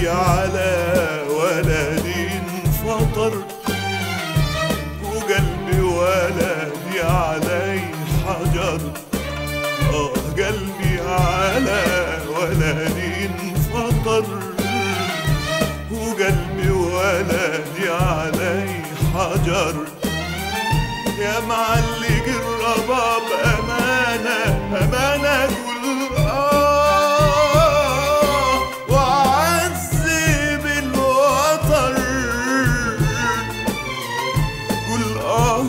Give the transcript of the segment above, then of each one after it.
قلبي على ولدي انفطر وقلبي ولدي علي حجر آه قلبي على ولدي انفطر وقلبي ولدي علي حجر يا معلق الرباب أمانة أمانة قول آه وعذب الوتر قول آه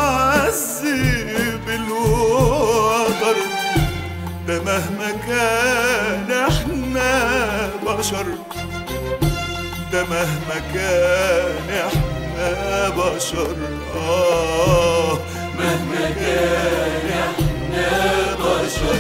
وعذب الوتر ده مهما كان احنا بشر ده مهما كان احنا بشر اه مهما كان احنا بشر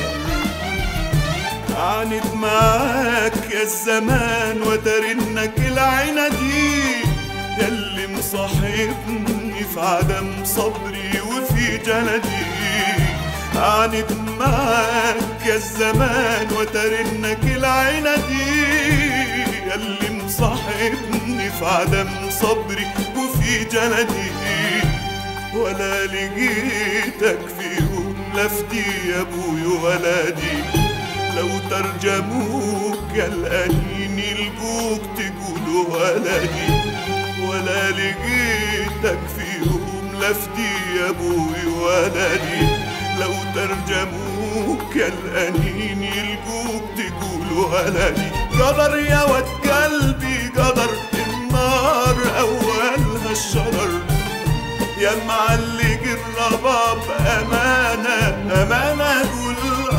عانت معاك يا الزمان وترنك العينة دي ياللي مصاحبني في عدم صبري وفي جلدي عانت معاك يا الزمان وترنك العينة دي ياللي مصاحبني في عدم صبري وفي جلدي ولا لقيتك في يوم لفتي يا ابوي ولدي لو ترجموك يا الأنين يلقوك تقولوا ولدي ولا لقيتك في يوم لفتي يا ابوي ولدي لو ترجموك يا الأنين يلقوك تقولوا ولدي قدر يا ود قلبي قدر النار أولها الشرر يا معلق الرباب أمانة أمانة قول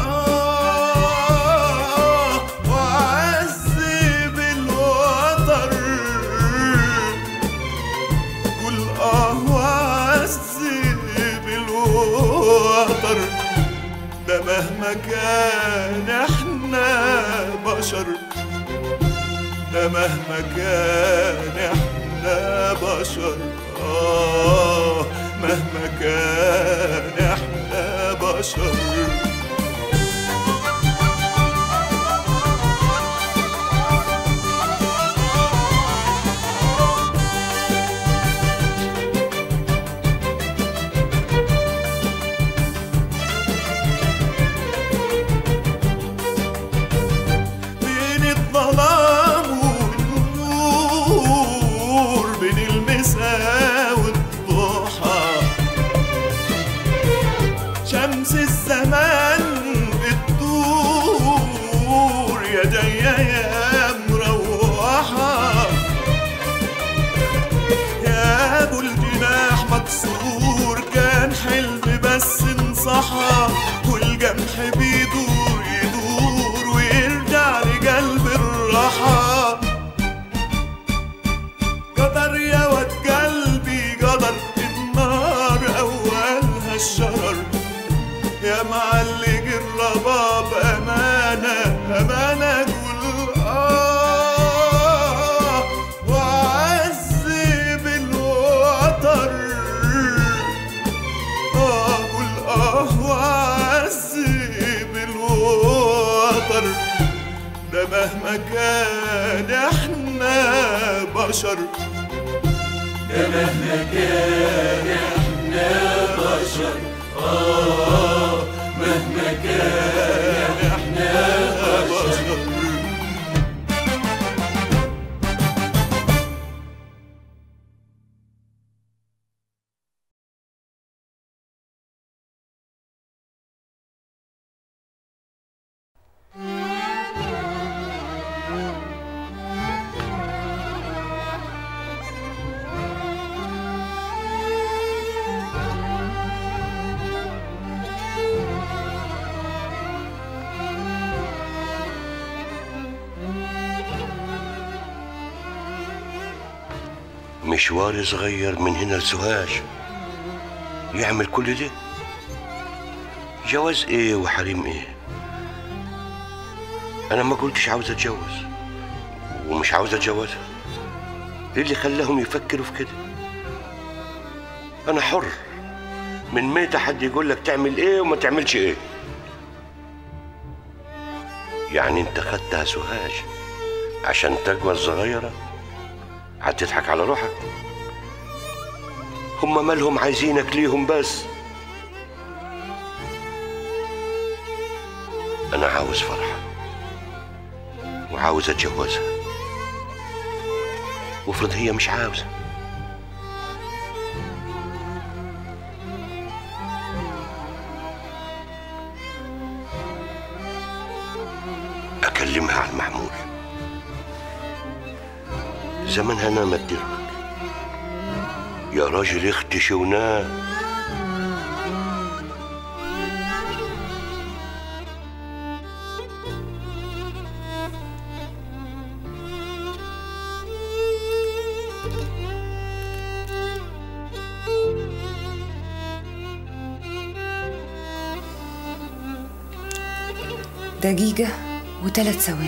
آه وعذب الوتر قول آه وعذب الوتر ده مهما كان احنا بشر ده مهما كان احنا بشر آه مهما كان احنا بشر بين الظلام والنور بين المساء والضحى شمس الزمان بتدور يا جاية يا مروحة يا ابو الجناح مكسور كان حلم بس انصحى والجمح بيدور يدور ويرجع لقلب الراحة قدر يا ود قلبي قدر النار أولها الشرر يا معلق الرباب أمانة أمانة قول آه وعذب الوتر آه قول آه وعذب الوتر ده مهما كان احنا بشر ده مهما كان احنا بشر اه مهما كان احنا بشر مشوار صغير من هنا لسوهاج يعمل كل ده جواز ايه وحريم ايه انا ما قلتش عاوز اتجوز ومش عاوز اتجوزها ايه اللي خلاهم يفكروا في كده انا حر من متى حد يقول لك تعمل ايه وما تعملش ايه يعني انت خدتها سوهاج عشان تقوى الصغيرة هتضحك على روحك هما مالهم عايزينك ليهم بس أنا عاوز فرحة وعاوز أتجوزها وافرض هي مش عاوزة أكلمها على المحمول زمنها نامت دربك يا راجل اختش ونام دقيقة وثلاث ثواني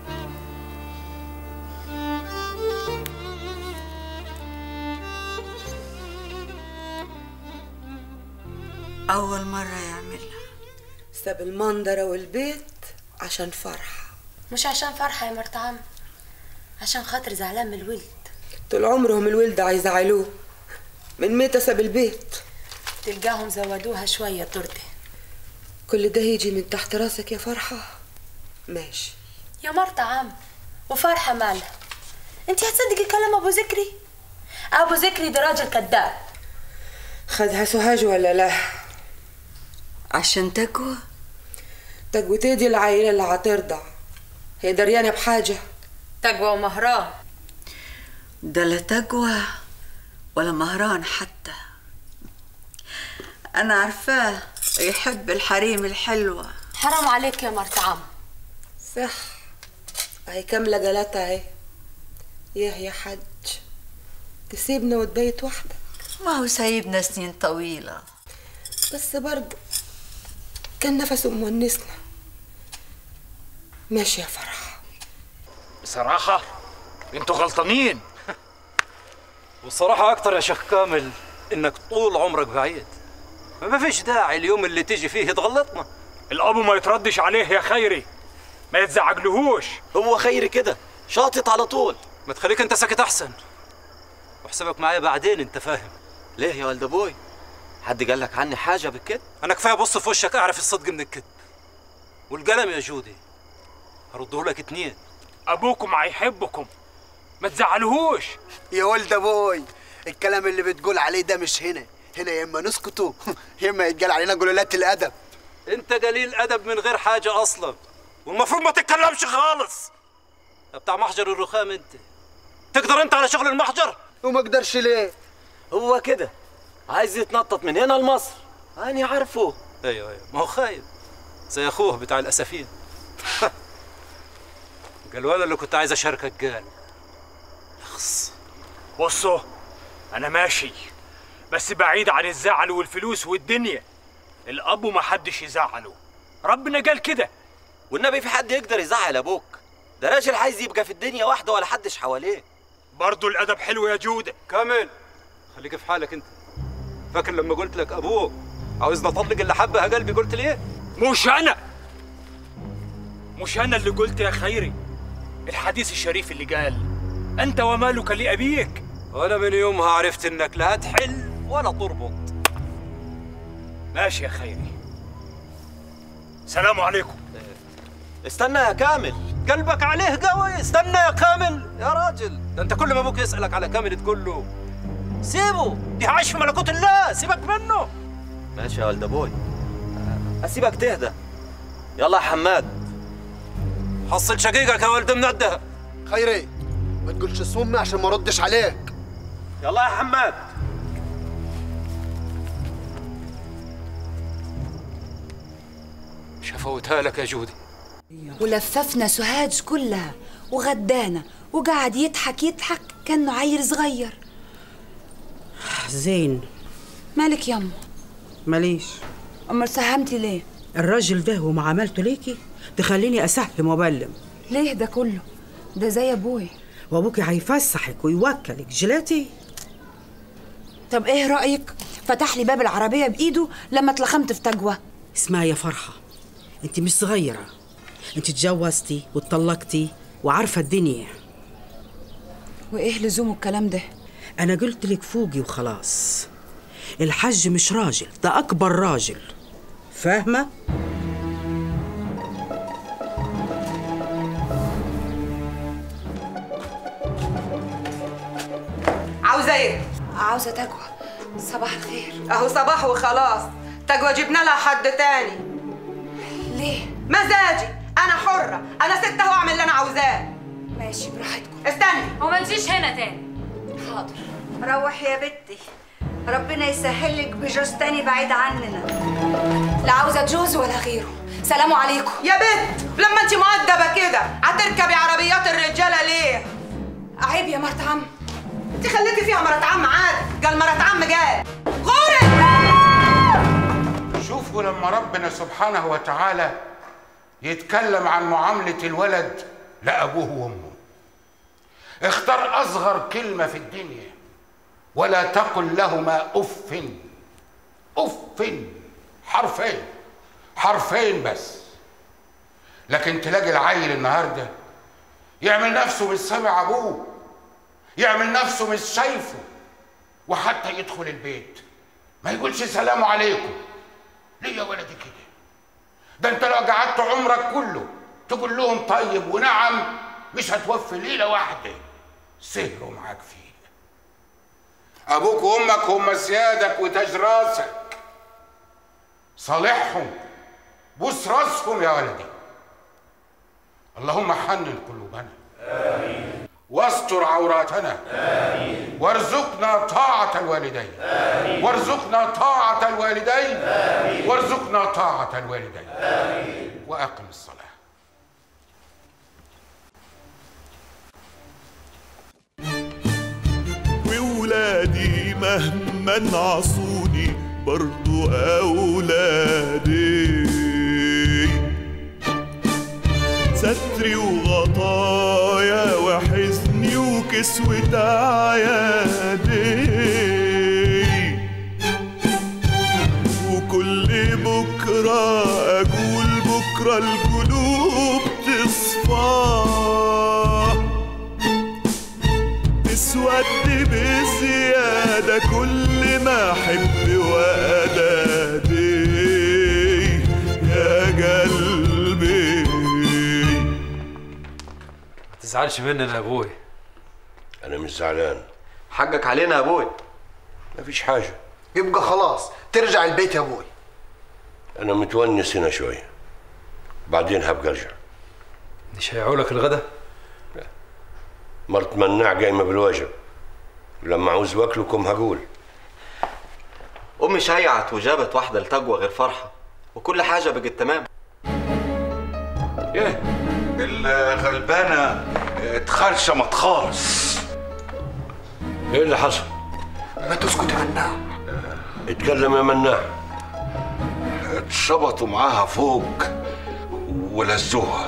أول مرة يعملها ساب المنظرة والبيت عشان فرحة مش عشان فرحة يا مرت عم عشان خاطر زعلان من الولد طول عمرهم الولد عايزعلوه من متى ساب البيت تلقاهم زودوها شوية الدردة كل ده يجي من تحت راسك يا فرحة ماشي يا مرت عم وفرحة مالها انت هتصدقي كلام ابو ذكري ابو ذكري ده راجل كذاب خدها سوهاج ولا لا عشان تقوى تقوتي دي العيلة اللي هترضع هي دريانة بحاجة تقوى ومهران ده لا تقوى ولا مهران حتى أنا عارفاه يحب الحريم الحلوة حرام عليك يا مرت عم صح اهي كاملة جلاتها اهي ياه يا حج تسيبنا وتبيت وحدك ما هو سايبنا سنين طويلة بس برضه كان نفسه مونسنا ماشي يا فرحة بصراحة انتوا غلطانين والصراحة أكتر يا شيخ كامل إنك طول عمرك بعيد ما فيش داعي اليوم اللي تيجي فيه تغلطنا الأب ما يتردش عليه يا خيري ما يتزعجلهوش هو خيري كده شاطط على طول ما تخليك أنت ساكت أحسن وحسابك معايا بعدين أنت فاهم ليه يا ولد ابوي حد قال لك عني حاجه بالكده أنا كفاية أبص في وشك أعرف الصدق من الكذب والقلم يا جودي هرده لك اتنين أبوكم هيحبكم ما تزعلهوش يا ولد ابوي الكلام اللي بتقول عليه ده مش هنا هنا يا اما نسكتوا يا اما يتقال علينا جلولات الادب أنت قليل أدب من غير حاجة أصلا والمفروض ما تتكلمش خالص يا بتاع محجر الرخام أنت تقدر أنت على شغل المحجر وما اقدرش ليه هو كده عايز يتنطط من هنا لمصر انا عارفه ايوه ايوه ما هو خايب زي اخوه بتاع الاسفين قال ولا اللي كنت عايز اشاركك قال اخص بصوا أنا ماشي بس بعيد عن الزعل والفلوس والدنيا الأب ما حدش يزعله ربنا قال كده والنبي في حد يقدر يزعل ابوك ده راجل عايز يبقى في الدنيا واحده ولا حدش حواليه برضو الأدب حلو يا جودة كامل خليك في حالك انت فاكر لما قلت لك ابوك عاوزني اطلق اللي حبها قلبي قلت لي ايه مش أنا مش أنا اللي قلت يا خيري الحديث الشريف اللي قال أنت ومالك لأبيك وانا من يومها عرفت انك لا تحل ولا تربط ماشي يا خيري سلام عليكم استنى يا كامل قلبك عليه قوي استنى يا كامل يا راجل ده انت كل ما ابوك يسالك على كامل تقول له سيبه دي عايش في ملكوت الله سيبك منه ماشي يا ولد ابوي اسيبك تهدى يلا يا حماد حصل شقيقك يا ولد منده خيري ما تقولش اسمي عشان ما ردش عليك يلا يا حماد مش هفوتها لك يا جودي ولففنا سوهاج كلها وغدانا وقعد يضحك يضحك كأنه عيل صغير زين مالك يما ماليش أمال ساهمتي ليه الراجل ده ومعاملته ليكي تخليني اسهم وابلم ليه ده كله ده زي أبوي وابوكي هيفسحك ويوكلك جلاتي طب إيه رأيك فتح لي باب العربية بإيده لما اتلخمت في تجوى اسمعي يا فرحة انت مش صغيرة انت اتجوزتي واتطلقتي وعارفة الدنيا وايه لزوم الكلام ده أنا قلت لك فوقي وخلاص الحج مش راجل ده أكبر راجل فاهمة؟ عاوزة ايه؟ عاوزة تقوى صباح الخير اهو صباح وخلاص تجوى جبنا لها حد تاني ليه؟ مزاجي انا حرة انا ست اهو اعمل اللي انا عاوزاه ماشي براحتكم استني وما تجيش هنا تاني حاضر روح يا بنتي ربنا يسهلك بجوز تاني بعيد عننا لا عاوزة جوز ولا غيره سلام عليكم يا بنت لما انت مؤدبة كده هتركبي عربيات الرجالة ليه؟ عيب يا مرت عم انت خليتي فيها مرات عم عادي قال مرات عم قال غوري شوفوا لما ربنا سبحانه وتعالى يتكلم عن معاملة الولد لأبوه وأمه اختار أصغر كلمة في الدنيا ولا تقل لهما أف أف حرفين حرفين بس لكن تلاقي العيل النهارده يعمل نفسه مش سامع أبوه يعمل نفسه مش شايفه وحتى يدخل البيت ما يقولش سلام عليكم ليه يا ولدي كده ده انت لو قعدت عمرك كله تقول لهم طيب ونعم مش هتوفي ليله واحده سهروا معاك فيه ابوك وامك هم سيادك وتاج راسك صالحهم بوس راسهم يا ولدي اللهم حنن قلوبنا آمين واستر عوراتنا آمين وارزقنا طاعة الوالدين آمين وارزقنا طاعة الوالدين آمين وارزقنا طاعة الوالدين آمين وأقم الصلاة وولادي مهما عصوني برضو أولادي ستري وغطايا وحزني وكسوة عيادي وكل بكرة أقول بكرة القلوب تصفى تسود بزيادة كل ما أحب وأدادي يا قلبي ما تزعلش مننا يا ابوي انا مش زعلان حقك علينا يا ابوي مفيش حاجه يبقى خلاص ترجع البيت يا ابوي انا متونس هنا شويه بعدين هبقى ارجع مش هيعولك الغدا مرت مناع قايمه بالواجب ولما عاوز واكلكم هقول امي شيعت وجابت واحده لتقوى غير فرحه وكل حاجه بقت تمام ايه الغلبانه اتخرشمت خالص ايه اللي حصل ما تسكت عنها اتكلم يا مناع اتشبطوا معاها فوق ولزوها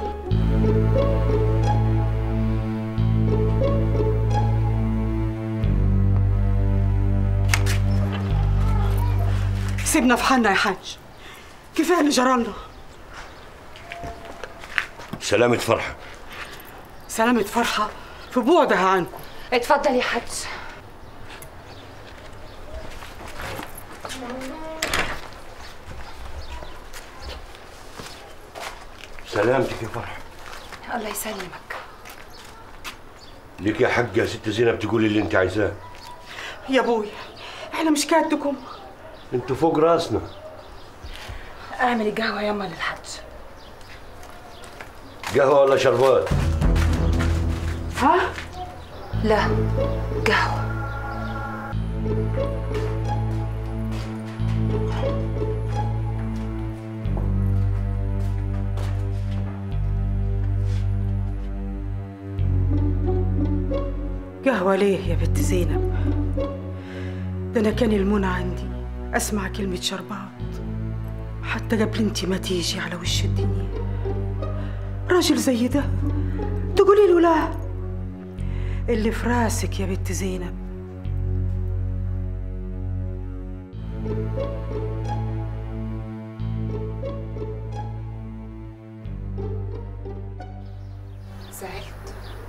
سيبنا في حالنا يا حاج كفايه اللي جرالنا سلامة فرحة سلامة فرحة في بعدها عنكم اتفضل يا حاج سلامتك يا فرحة الله يسلمك ليك يا حق يا ست زينب تقولي اللي انت عايزاه يا ابوي احنا مش كاتكم انتوا فوق راسنا اعمل القهوة يما للحاج قهوة ولا شربات ها؟ لا قهوة قهوة ليه يا بنت زينب ده أنا كان المنى عندي أسمع كلمة شربات حتى قبل انت ما تيجي على وش الدنيا راجل زي ده تقولي له لا اللي في راسك يا بنت زينب زعلت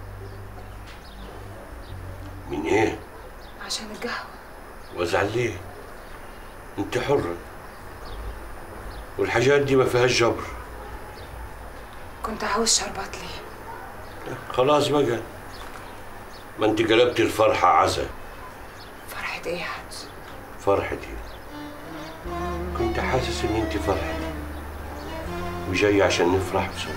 من ايه عشان القهوة وازعل ليه انت حرة والحاجات دي ما فيهاش جبر كنت عاوز شربات ليه خلاص بقى ما انت قلبت الفرحة عزا فرحة ايه يا حاج فرحتي كنت حاسس ان انت فرحتي وجاي عشان نفرح سوا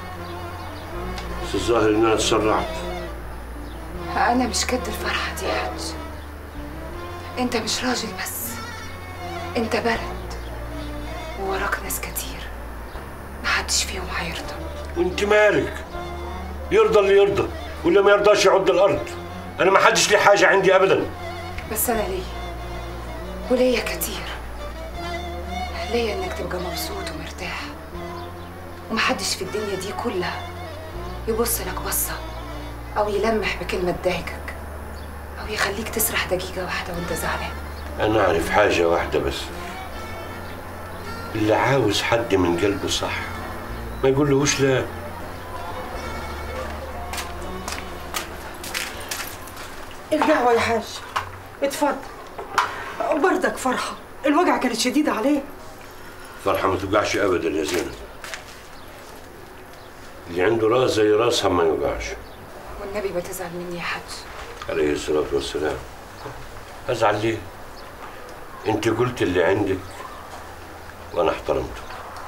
بس الظاهر ان انا اتسرعت انا مش قد الفرحة دي يا حاج انت مش راجل بس انت بلد ووراك ناس كتير محدش فيهم هيرضى وانت مالك يرضى اللي يرضى واللي ما يرضاش يعض الارض انا ما حدش لي حاجه عندي ابدا بس انا ليا وليا كتير ليا انك تبقى مبسوط ومرتاح ومحدش في الدنيا دي كلها يبص لك بصة أو يلمح بكلمة تضايقك أو يخليك تسرح دقيقة واحدة وأنت زعلان انا اعرف حاجه واحده بس اللي عاوز حد من قلبه صح ما يقولهوش لا القهوة يا حاج اتفضل وبردك فرحة الوجع كانت شديدة عليه فرحه ما توقعش ابدا يا زينب اللي عنده راس زي راسها ما يوقعش والنبي ما تزعل مني يا حاج عليه الصلاه والسلام ازعل ليه انت قلت اللي عندك وانا احترمته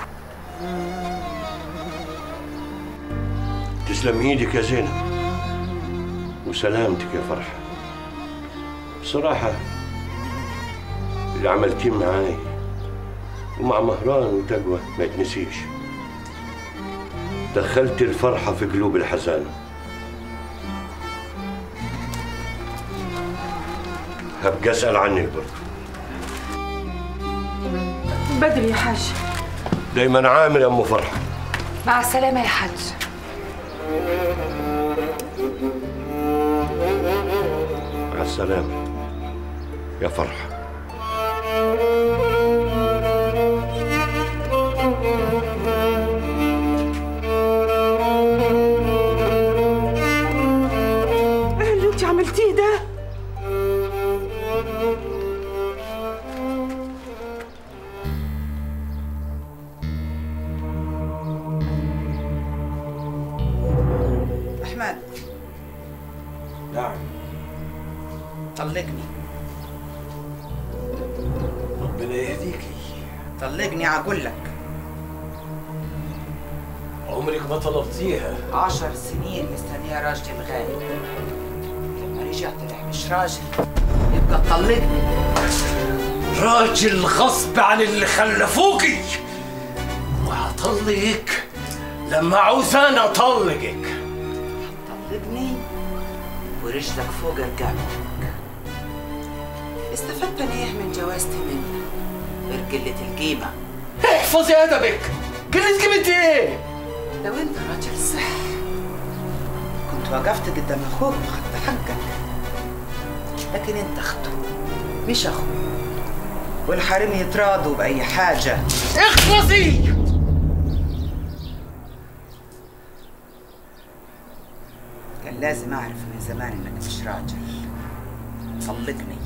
تسلم ايدك يا زينب وسلامتك يا فرحه بصراحه اللي عملتيه معاي ومع مهران وتقوى ما يتنسيش دخلت الفرحة في قلوب الحزانة هبقى أسأل عنك برضه بدري يا حاج دايما عامل يا أم فرحة مع السلامة يا حاج مع السلامة يا فرحة ايه اللي انت عملتيه ده أحمد نعم طلقني ربنا يهديكي طلقني أقول لك عمرك ما طلبتيها عشر سنين مستنية راجلي الغالي لما رجع طلع مش راجل يبقى طلقني راجل غصب عن اللي خلفوكي وهطلقك لما عاوزاني اطلقك طلقني ورجلك فوق رقبتك استفدت انا ايه من جوازتي منك غير قلة القيمة احفظي ادبك قلت قيمة ايه؟ لو انت راجل صح كنت وقفت قدام اخوك وخدت حقك لكن انت اخته مش اخوه والحريم يتراضوا بأي حاجة اخلصي كان لازم أعرف من زمان إنك مش راجل طلقني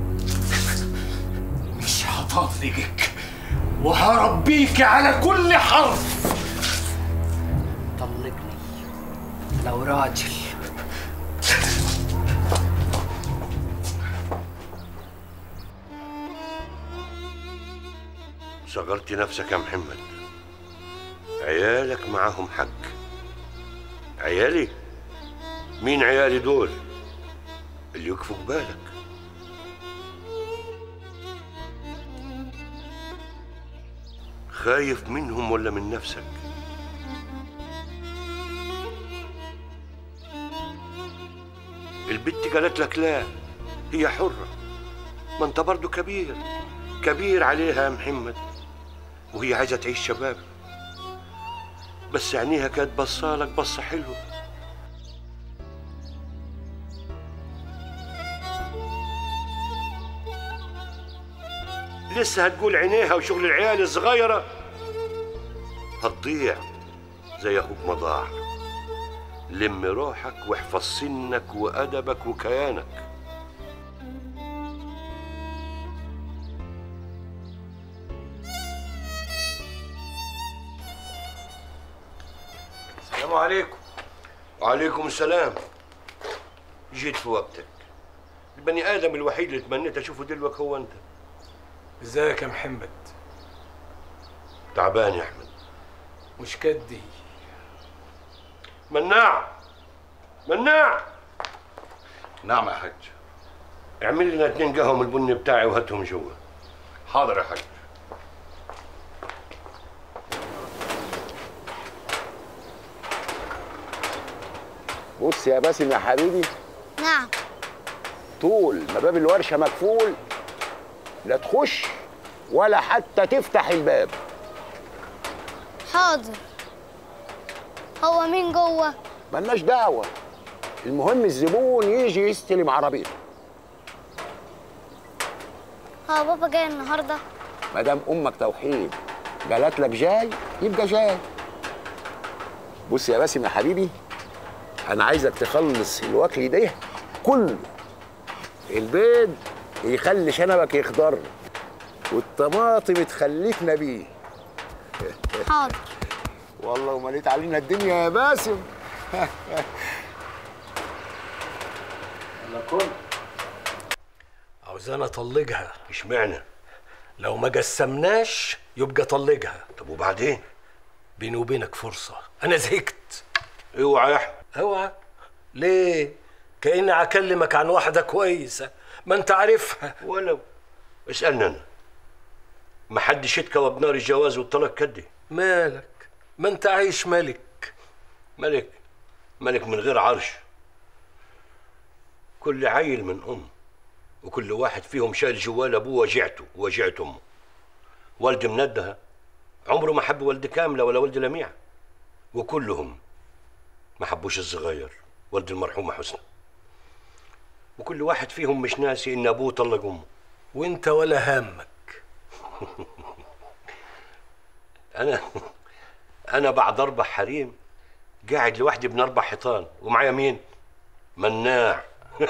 مش هطلقك وهربيك على كل حرف طلقني لو راجل صغرت نفسك يا محمد عيالك معاهم حق عيالي مين عيالي دول اللي يكفوا بالك خايف منهم ولا من نفسك البت قالت لك لا هي حرة ما انت برضو كبير كبير عليها يا محمد وهي عايزة تعيش شباب بس عينيها كانت بصالك بصة حلوة لسه هتقول عينيها وشغل العيال الصغيرة هتضيع زي أخوك ما ضاع لم روحك واحفظ سنك وأدبك وكيانك السلام عليكم وعليكم السلام جيت في وقتك البني آدم الوحيد اللي تمنيت أشوفه دلوقتي هو أنت ازيك يا محمد تعبان يا أحمد مش كدي مناع مناع نعم يا حاج اعمل لنا اتنين قهوة من البن بتاعي وهاتهم جوا حاضر يا حاج بص يا باسم يا حبيبي نعم طول ما باب الورشه مقفول لا تخش ولا حتى تفتح الباب حاضر هو مين جوه ملناش دعوه المهم الزبون يجي يستلم عربيته هو بابا جاي النهارده ما دام امك توحيد قالت لك جاي يبقى جاي بص يا باسم يا حبيبي انا عايزك تخلص الوكل ده كله البيض يخلي شنبك يخضر والطماطم تخليك نبيه حاضر والله ومليت علينا الدنيا يا باسم انا كنت عاوزانا اطلقها اشمعنى لو ما جسمناش يبقى طلقها طب وبعدين بيني وبينك فرصه انا زهقت اوعى يا احمد اوعى ليه كاني اكلمك عن واحده كويسه ما انت عارفها ولو اسالني انا ما حدش يتكوى بنار الجواز والطلاق كدي مالك ما انت عايش ملك ملك ملك من غير عرش كل عيل من ام وكل واحد فيهم شايل جوال ابوه وجعته وجعت امه والد مندها عمره ما حب والد كامله ولا والد لميع وكلهم ما حبوش الصغير والد المرحومه حسنى وكل واحد فيهم مش ناسي ان ابوه طلق امه وانت ولا همك انا انا بعد اربع حريم قاعد لوحدي بين اربع حيطان ومعايا مين مناع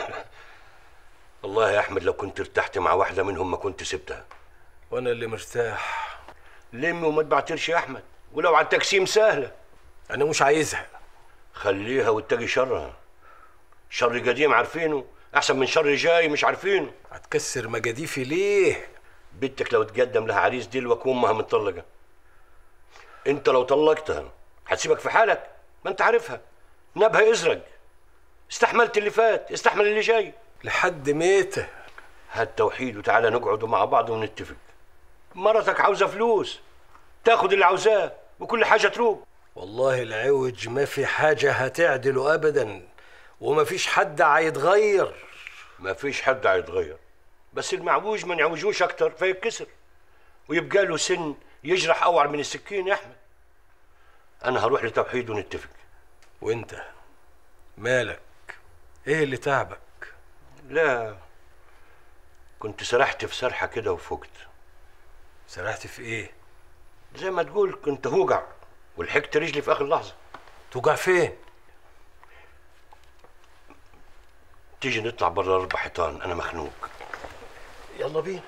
والله يا احمد لو كنت ارتحت مع واحده منهم ما كنت سبتها وانا اللي مرتاح لم وما تبعترش يا احمد ولو على التقسيم سهله انا مش عايزها خليها واتقي شرها شر قديم عارفينه احسن من شر جاي مش عارفينه هتكسر مجاديفي ليه بنتك لو تقدم لها عريس دلوك وامها متطلقه انت لو طلقتها هتسيبك في حالك ما انت عارفها نبها ازرق استحملت اللي فات استحمل اللي جاي لحد ميته هات توحيد وتعالى نقعد مع بعض ونتفق مرتك عاوزه فلوس تاخد اللي عاوزاه وكل حاجه تروق والله العوج ما في حاجة هتعدله أبدا وما فيش حد هيتغير ما فيش حد هيتغير بس المعوج ما نعوجوش اكتر فيتكسر ويبقى له سن يجرح اوعر من السكين يا احمد انا هروح لتوحيد ونتفق وانت مالك ايه اللي تعبك لا كنت سرحت في سرحه كده وفقت سرحت في ايه زي ما تقول كنت هوجع ولحقت رجلي في اخر لحظه توجع فين تيجي نطلع بره الاربع حيطان انا مخنوق يلا بينا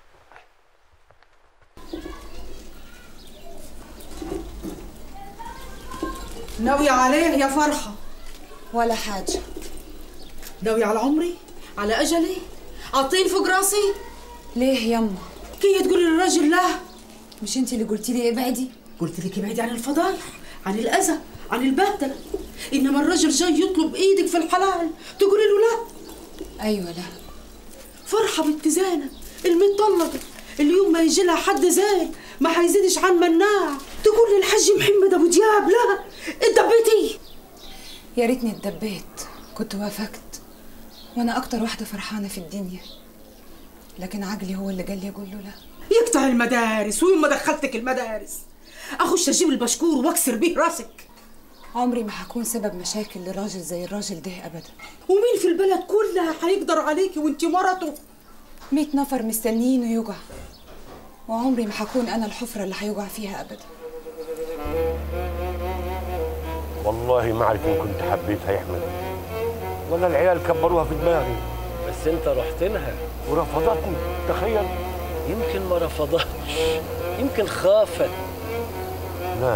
ناوية عليه يا فرحة ولا حاجة ناوية على عمري على أجلي عطين فوق راسي ليه يما كي تقولي للراجل لا مش انت اللي قلتي لي ابعدي قلت لك ابعدي عن الفضايح عن الأذى عن البهدلة إنما الراجل جاي يطلب إيدك في الحلال تقولي له لا ايوه لا فرحة بنت زينب المطلقة اليوم ما يجي لها حد زين ما حيزيدش عن مناع تقول للحاج محمد ابو دياب لا اتدبيتي يا ريتني اتدبيت كنت وافقت وانا اكتر واحده فرحانه في الدنيا لكن عقلي هو اللي قال لي اقول له لا يقطع المدارس ويوم ما دخلتك المدارس اخش اجيب البشكور واكسر بيه راسك عمري ما هكون سبب مشاكل لراجل زي الراجل ده ابدا ومين في البلد كلها هيقدر عليكي وانت مرته مية نفر مستنيينه يوجع وعمري ما هكون انا الحفره اللي هيوجع فيها ابدا والله ما عارف ان كنت حبيتها يا احمد ولا العيال كبروها في دماغي بس انت رحت لها ورفضتني تخيل يمكن ما رفضتش يمكن خافت لا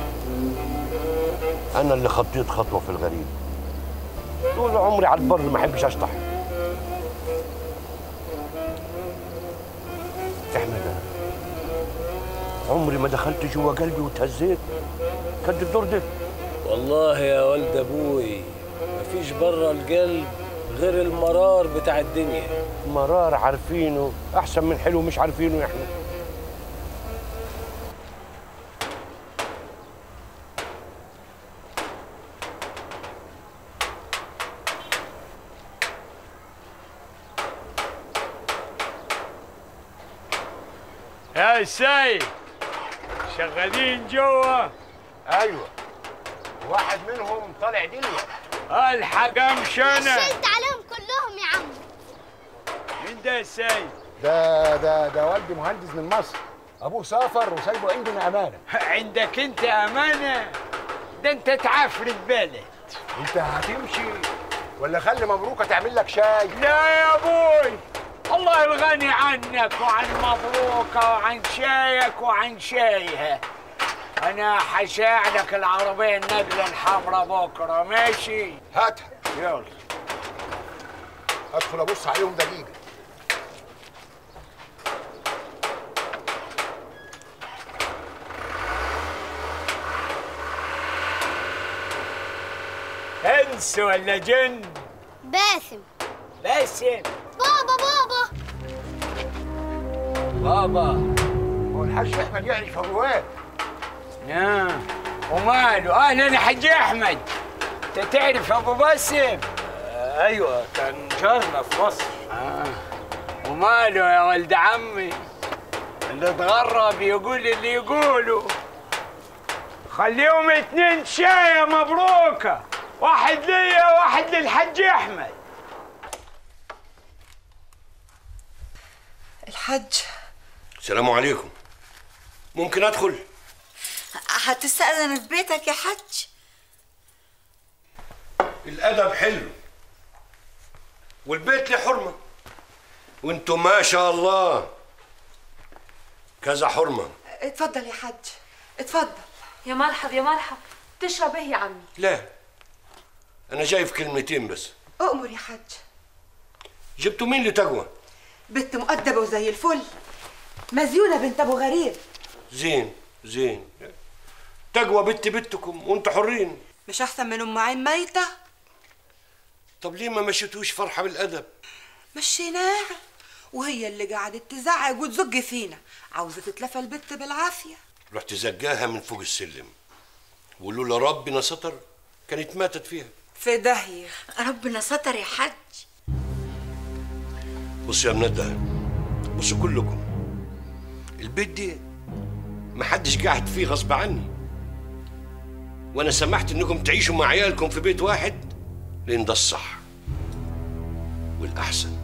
انا اللي خطيت خطوه في الغريب طول عمري على البر ما احبش اشطح احمد أنا عمري ما دخلت جوا قلبي وتهزيت كد الدور ده والله يا ولد ابوي مفيش بره القلب غير المرار بتاع الدنيا مرار عارفينه احسن من حلو مش عارفينه يا احمد يا سيد شغالين جوا ايوه واحد منهم طالع دلوقتي الحق امشي انا شلت عليهم كلهم يا عم مين ده يا سيد ده ده ده والدي مهندس من مصر ابوه سافر وسايبه عندنا امانه عندك انت امانه ده انت تعفرت بلد انت هتمشي ولا خلي مبروكه تعمل لك شاي لا يا ابوي الله الغني عنك وعن مبروكة وعن شايك وعن شايها انا حساعدك العربية النقلة الحمراء بكرة ماشي هاتها يلا ادخل ابص عليهم دقيقه انس ولا جن باسم باسم بابا بابا بابا هو الحاج احمد يعرف ابواب يا وماله اهلا حاج احمد انت تعرف ابو باسم ايوه كان جارنا في مصر آه. وماله يا ولد عمي اللي اتغرب يقول اللي يقوله خليهم اتنين شاية مبروكة واحد ليا واحد للحاج احمد الحج السلام عليكم ممكن ادخل هتستأذن في بيتك يا حج الادب حلو والبيت له حرمه وانتم ما شاء الله كذا حرمه اتفضل يا حج اتفضل يا مرحب يا مرحب تشرب ايه يا عمي لا انا جاي في كلمتين بس اؤمر يا حج جبتوا مين لتقوى بنت مؤدبة وزي الفل مزيونة بنت ابو غريب زين زين تقوى بنت بنتكم وانتوا حرين مش احسن من ام عين ميتة طب ليه ما مشيتوش فرحه بالادب مشيناها وهي اللي قعدت تزعق وتزج فينا عاوزة تتلفى البت بالعافية رحت زجاها من فوق السلم ولولا ربنا ستر كانت ماتت فيها في داهية ربنا ستر يا حج بصوا يا منده بصوا كلكم البيت دي محدش قاعد فيه غصب عني وانا سمحت انكم تعيشوا مع عيالكم في بيت واحد لان ده الصح والاحسن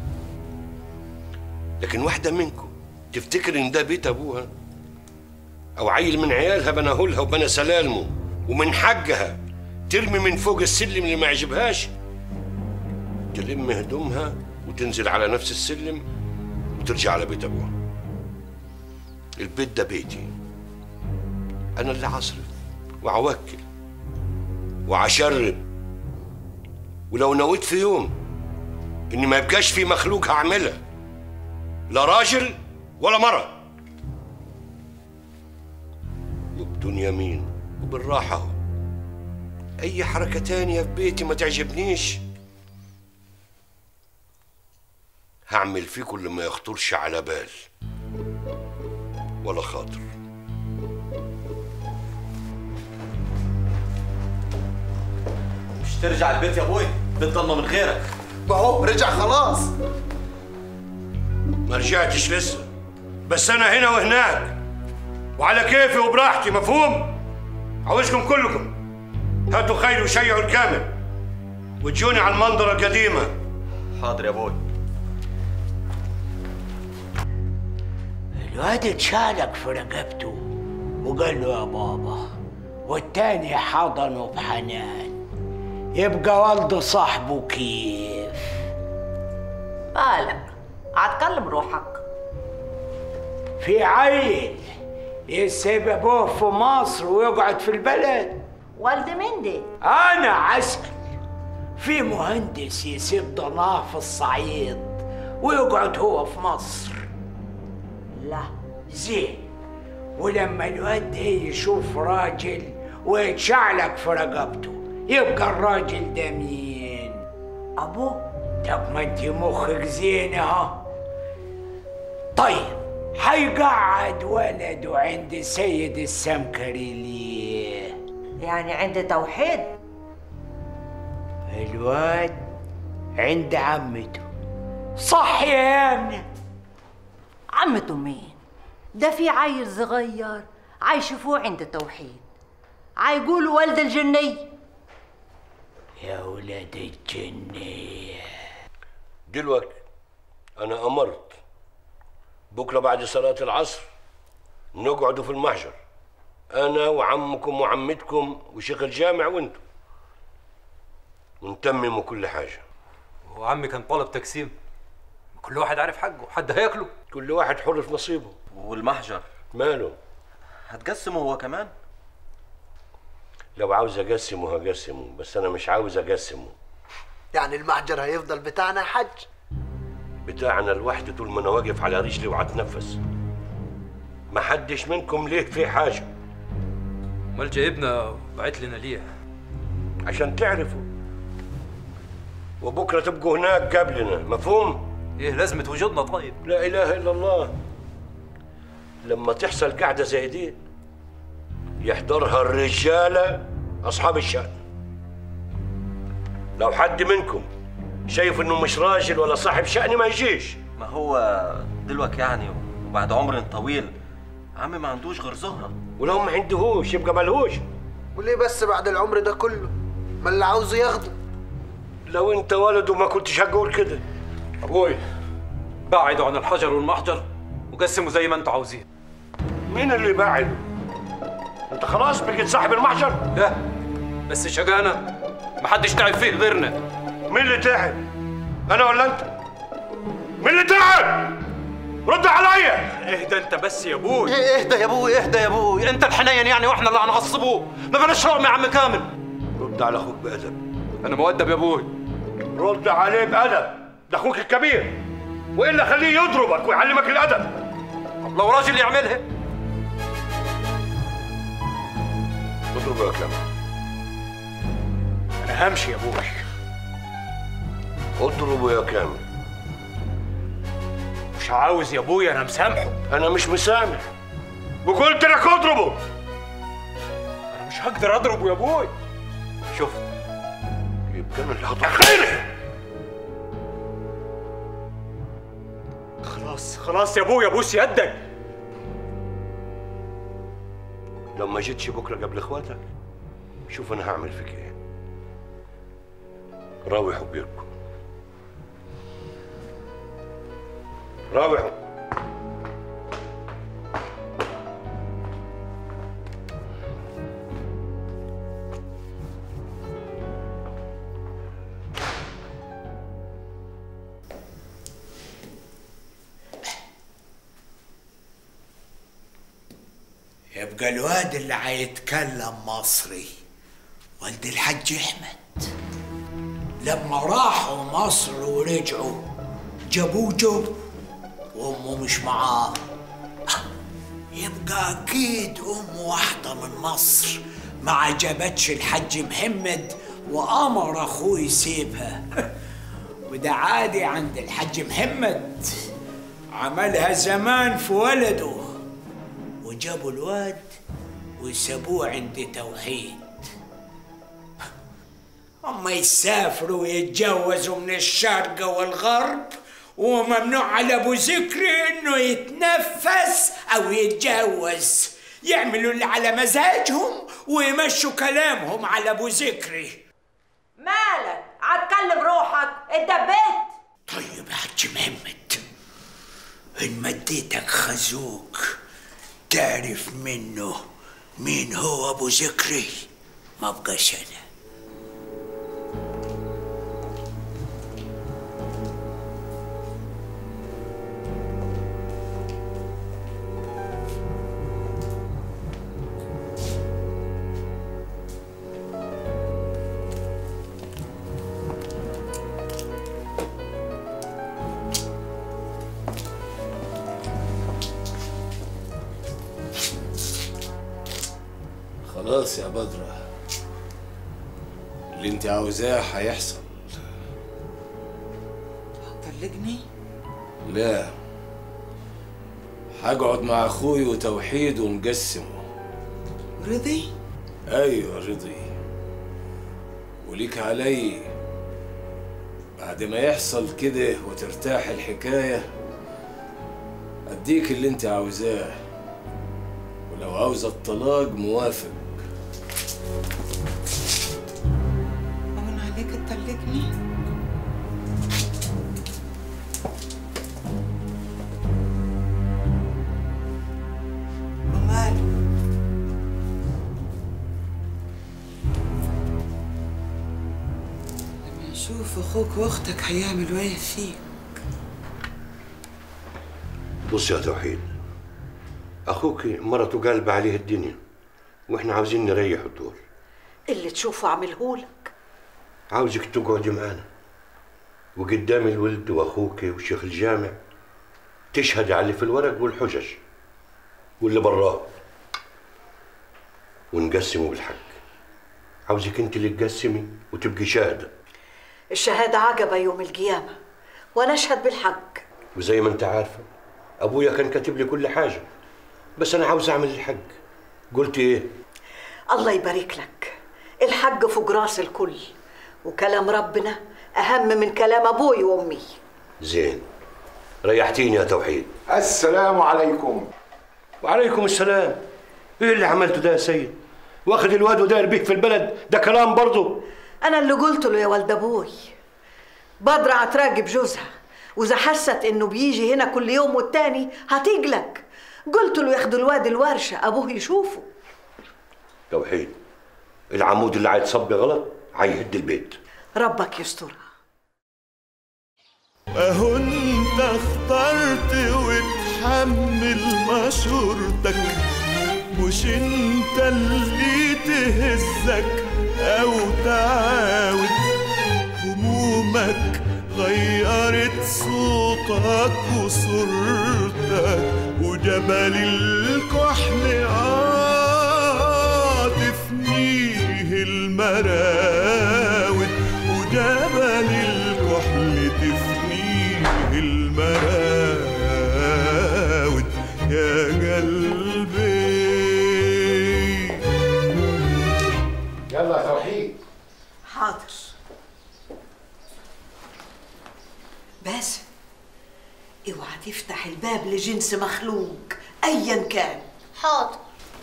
لكن واحده منكم تفتكر ان ده بيت ابوها او عيل من عيالها بناهولها وبنى سلالمه ومن حقها ترمي من فوق السلم اللي ما يعجبهاش تلم هدومها وتنزل على نفس السلم وترجع على بيت ابوها البيت ده بيتي انا اللي عصرف وعوكل وعشرب ولو نويت في يوم اني ما يبقاش في مخلوق هعملها لا راجل ولا مرة وبدون يمين وبالراحة اهو أي حركة تانية في بيتي ما تعجبنيش هعمل فيكم اللي ما يخطرش على بال ولا خاطر مش ترجع البيت يا ابوي بيت ضلمه من غيرك ما هو رجع خلاص ما رجعتش لسه بس أنا هنا وهناك وعلى كيفي وبراحتي مفهوم؟ عاوزكم كلكم هاتوا خيل وشيعوا الكامل وتجوني على المنظرة القديمة حاضر يا ابوي الواد اتشالك في رقبته وقال له يا بابا والتاني حضنه بحنان يبقى والد صاحبه كيف مالك هتكلم روحك في عيل يسيب ابوه في مصر ويقعد في البلد والد مين دي انا عسل في مهندس يسيب ضناه في الصعيد ويقعد هو في مصر لا زين ولما الواد ده يشوف راجل ويتشعلق في رقبته يبقى الراجل ده مين ابوه طب ما انت مخك زين اهو طيب هيقعد ولده عند سيد السمكري ليه يعني عند توحيد الواد عند عمته صح يا امنه عمته مين ده في عيل صغير عايشفوه عند توحيد عيقولوا والد الجني يا ولاد الجنيه دلوقتي انا امرت بكره بعد صلاه العصر نقعدوا في المحجر انا وعمكم وعمتكم وشيخ الجامع وانتم ونتمموا كل حاجه وعمي كان طالب تقسيم كل واحد عارف حقه حد هياكله كل واحد حر في نصيبه والمحجر ماله هتقسمه هو كمان لو عاوز اقسمه هقسمه بس انا مش عاوز اقسمه يعني المحجر هيفضل بتاعنا يا حاج بتاعنا لوحده طول ما انا واقف على رجلي وهتنفس ما حدش منكم ليه في حاجه امال جايبنا بعت لنا ليه عشان تعرفوا وبكره تبقوا هناك قبلنا مفهوم ايه لازمه وجودنا طيب لا اله الا الله لما تحصل قعده زي دي يحضرها الرجاله اصحاب الشأن لو حد منكم شايف انه مش راجل ولا صاحب شأن ما يجيش ما هو دلوقتي يعني وبعد عمر طويل عمي ما عندوش غير زهرة ولو ما عندهوش يبقى ملهوش وليه بس بعد العمر ده كله ما اللي عاوزه ياخده لو انت ولد وما كنتش هقول كده ابوي بعدوا عن الحجر والمحجر وقسموا زي ما انتوا عاوزين مين اللي بعد انت خلاص بقيت صاحب المحجر لا بس شقانا محدش تعب فيه غيرنا مين اللي تعب انا ولا انت مين اللي تعب رد عليا اهدى انت بس يا ابوي ايه اهدى يا ابوي اهدى يا ابوي انت الحنين يعني واحنا اللي هنغصبوه ما بلاش رقم يا عم كامل رد على اخوك بادب انا مؤدب يا ابوي رد عليه بادب ده اخوك الكبير والا خليه يضربك ويعلمك الادب طب لو راجل يعملها اضربه يا كامل انا همشي يا ابوي اضربه يا كامل مش عاوز يا ابوي انا مسامحه انا مش مسامح وقلت لك اضربه انا مش هقدر اضربه يا ابوي شفت يبقى انا اللي هضربه خلاص خلاص يا ابوي ابوس يدك لو ما جيتش بكره قبل اخواتك شوف انا هعمل فيك ايه راوحوا بيركم راوحوا يبقى الواد اللي هيتكلم مصري والد الحاج احمد لما راحوا مصر ورجعوا جابوه جب وامه مش معاه يبقى اكيد ام واحده من مصر ما عجبتش الحاج محمد وامر اخوه يسيبها وده عادي عند الحاج محمد عملها زمان في ولده وجابوا الواد وسابوه عند توحيد أما يسافروا ويتجوزوا من الشرق والغرب وممنوع على أبو ذكري إنه يتنفس أو يتجوز يعملوا اللي على مزاجهم ويمشوا كلامهم على أبو ذكري مالك هتكلم روحك اتدبيت طيب يا حاج محمد إن مديتك خازوق تعرف منه مين هو ابو ذكري ما بقاش انا خلاص يا بدرة اللي انت عاوزاه هيحصل طلقني لا هقعد مع اخوي وتوحيد ونقسمه رضي ايوه رضي وليك علي بعد ما يحصل كده وترتاح الحكاية اديك اللي انت عاوزاه ولو عاوز الطلاق موافق هون عليك تطلقني وماله لما يشوف اخوك واختك هيعملوا ايه فيك بص يا توحيد اخوك مرته قلب عليه الدنيا واحنا عاوزين نريح الدور اللي تشوفه عملهولك عاوزك تقعدي معانا وقدام الولد واخوك وشيخ الجامع تشهد على اللي في الورق والحجج واللي براه ونقسمه بالحق عاوزك انت اللي تقسمي وتبقي شاهده الشهادة عجبة يوم القيامة وأنا أشهد بالحق وزي ما انت عارفه ابويا كان كاتب لي كل حاجه بس انا عاوز اعمل الحق قلت ايه الله يبارك لك الحق فوق راس الكل وكلام ربنا أهم من كلام أبوي وأمي زين ريحتيني يا توحيد السلام عليكم وعليكم السلام ايه اللي عملته ده يا سيد واخد الواد وداير بيك في البلد ده كلام برضه أنا اللي قلت له يا ولد أبوي بدرة هتراقب جوزها وإذا حست إنه بيجي هنا كل يوم والتاني هتقلق قلت له ياخدوا الواد الورشة أبوه يشوفه توحيد العمود اللي هيتصب غلط هيهد البيت ربك يسترها اهو انت اخترت وتحمل مشورتك مش انت اللي تهزك او تعاود همومك غيرت صوتك وصورتك وجبل الكحل عاطف فيه المراود وجبل الكحل تفنيه المراود يا قلبي يلا يا توحيد حاضر باسم اوعى تفتح الباب لجنس مخلوق ايا كان حاضر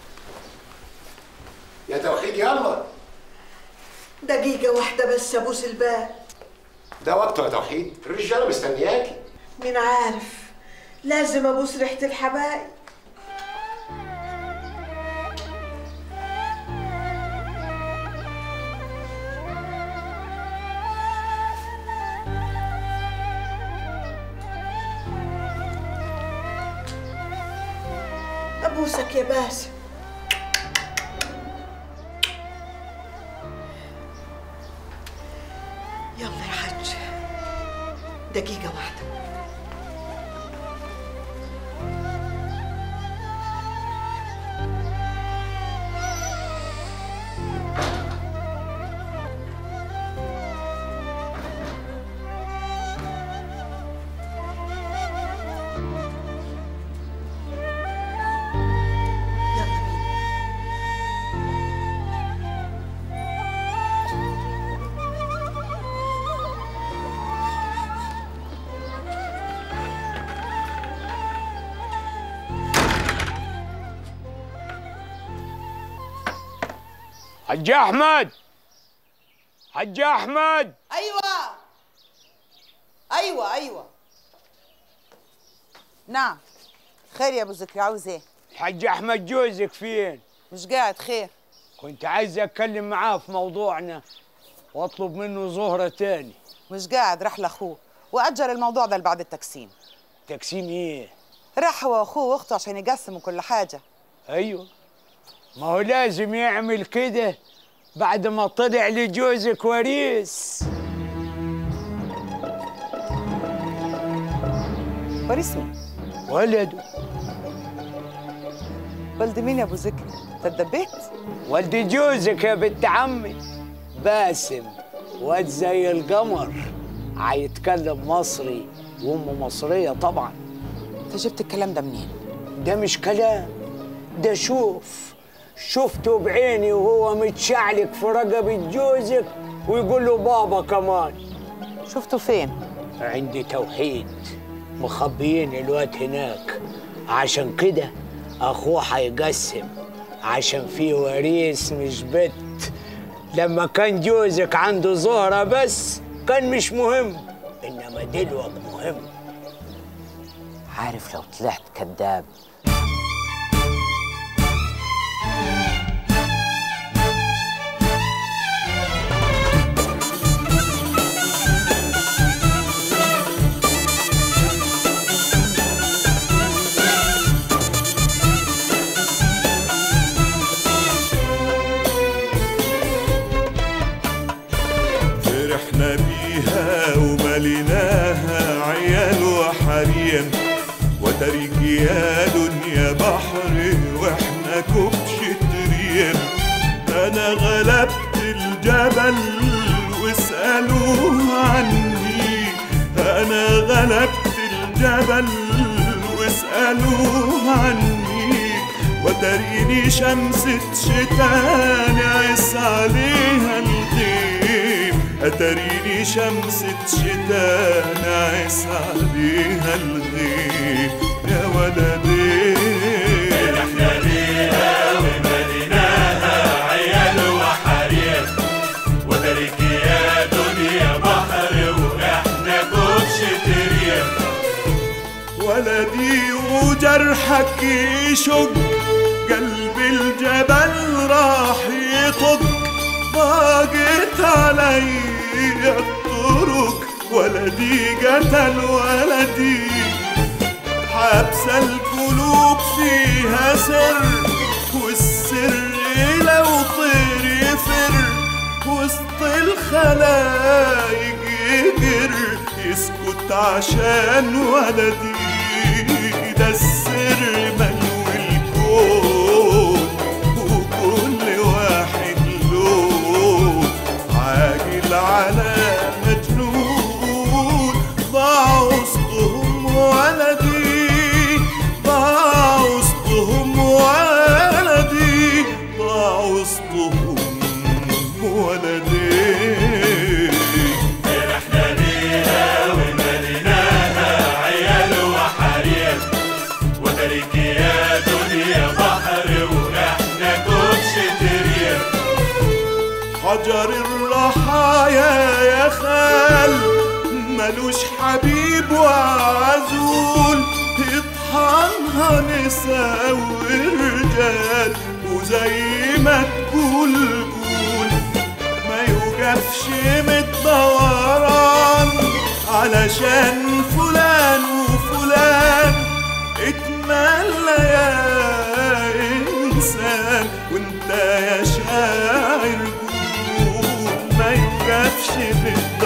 يا توحيد يلا دقيقة واحدة بس ابوس الباب ده وقته يا توحيد الرجاله مستنياكي مين عارف لازم ابوس ريحة الحبايب ابوسك يا باسم يلا يا حج دقيقة واحدة حج احمد حج احمد ايوه ايوه ايوه نعم خير يا ابو ذكري عاوز ايه حج احمد جوزك فين مش قاعد خير كنت عايز اتكلم معاه في موضوعنا واطلب منه زهرة تاني مش قاعد راح لاخوه واجل الموضوع ده لبعد التقسيم تقسيم ايه راح هو واخوه واخته عشان يقسموا كل حاجه ايوه ما هو لازم يعمل كده بعد ما طلع لجوزك وريث وريث مين ولده ولد مين يا ابو ذكري تدبيت ولد جوزك يا بنت عمي باسم واد زي القمر هيتكلم مصري وامه مصريه طبعا انت جبت الكلام ده منين ده مش كلام ده شوف شفته بعيني وهو متشعلق في رقبة جوزك ويقول له بابا كمان شفته فين؟ عندي توحيد مخبيين الواد هناك عشان كده اخوه هيقسم عشان في وريث مش بت لما كان جوزك عنده زهرة بس كان مش مهم انما دلوقتي مهم عارف لو طلعت كذاب فرحنا بيها ومليناها عيال وحريم وترك يا دنيا بحر واحنا كبش تريم انا غلبت الجبل واسألوه عني انا غلبت الجبل واسألوه عني وتريني شمسة شتاء نعس عليها الغيم أتريني شمسة شتاء نعس عليها الغيم يا ولدي فرحنا بيها ومديناها عيال وحريم وترك يا دنيا بحر واحنا كبش تريم ولدي وجرحك يشق قلب الجبل راح يطق ضاقت علي الطرق ولدي قتل ولدي حبس القلوب فيها سر والسر لو طير يفر وسط الخلايق يجر يسكت عشان ولدي ده السر ملو الكون وكل واحد له عاجل على مجنون ضاع وسطهم ولدي ضاع وسطهم ولدي ضاع وسطهم ولدي فرحنا بيها ومديناها عيال وحريم وترك يا دنيا بحر واحنا كبش تريم حجر الرحايا يا خال ملوش حبيب وعزول يطحنها نساء ورجال وزي ما تقول قول ما يوقفش متدوران علشان فلان وفلان اتمنى يا انسان وانت يا شاعر قول ما يوقفش متدوران